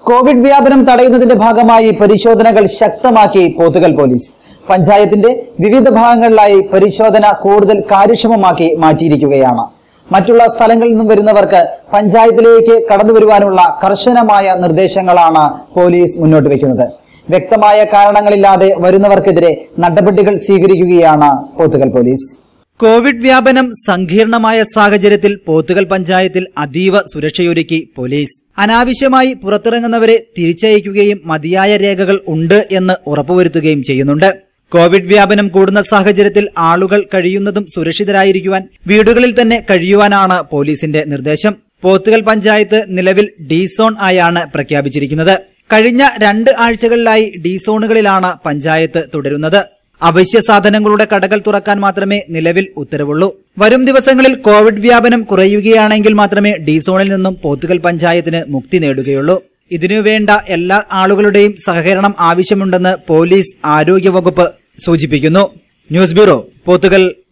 Covid വ്യാപനം തടയുന്നതിന്റെ ഭാഗമായി പരിശോധനകൾ ശക്തമാക്കി പോത്തുകൽ പോലീസ് പഞ്ചായത്തിന്റെ വിവിധ ഭാഗങ്ങളിലായി പരിശോധന കൂടുതൽ കാര്യക്ഷമമാക്കി മാറ്റിയിരിക്കുകയാണ് മറ്റുള്ള സ്ഥലങ്ങളിൽ നിന്നും വരുന്നവർക്ക് പഞ്ചായത്തിലേക്ക് കടന്നു വരുവാനുള്ള കർശനമായ നിർദ്ദേശങ്ങളാണ് പോലീസ് മുന്നോട്ട് വയ്ക്കുന്നത് വ്യക്തമായ കാരണങ്ങളില്ലാതെ വരുന്നവർക്കെതിരെ നടപടികൾ സ്വീകരിക്കുകയാണ് പോത്തുകൽ പോലീസ് കോവിഡ് വ്യാപനം സങ്കീർണമായ സാഹചര്യത്തിൽ പോത്തുകൽ പഞ്ചായത്തിൽ അതീവ സുരക്ഷയൊരുക്കി പോലീസ് അനാവശ്യമായി പുറത്തിറങ്ങുന്നവരെ തിരിച്ചയക്കുകയും മതിയായ രേഖകൾ ഉണ്ട് എന്ന് ഉറപ്പുവരുത്തുകയും ചെയ്യുന്നുണ്ട് കോവിഡ് വ്യാപനം കൂടുന്ന സാഹചര്യത്തിൽ ആളുകൾ കഴിയുന്നതും സുരക്ഷിതരായിരിക്കുവാൻ വീടുകളിൽ തന്നെ കഴിയുവാനാണ് പോലീസിന്റെ നിർദ്ദേശം പോത്തുകൽ പഞ്ചായത്ത് നിലവിൽ ഡി സോൺ ആയാണ് പ്രഖ്യാപിച്ചിരിക്കുന്നത് കഴിഞ്ഞ രണ്ട് ആഴ്ചകളിലായി ഡി സോണുകളിലാണ് പഞ്ചായത്ത് തുടരുന്നത് അവശ്യ സാധനങ്ങളുടെ കടകൾ തുറക്കാൻ മാത്രമേ നിലവിൽ ഉത്തരവുള്ളൂ വരും ദിവസങ്ങളിൽ കോവിഡ് വ്യാപനം കുറയുകയാണെങ്കിൽ മാത്രമേ ഡി സോണിൽ നിന്നും പോത്തുകൽ പഞ്ചായത്തിന് മുക്തി നേടുകയുള്ളൂ ഇതിനുവേണ്ട എല്ലാ ആളുകളുടെയും സഹകരണം ആവശ്യമുണ്ടെന്ന് പോലീസ് ആരോഗ്യവകുപ്പ് സൂചിപ്പിക്കുന്നു ന്യൂസ് ബ്യൂറോ പോത്തുകൽ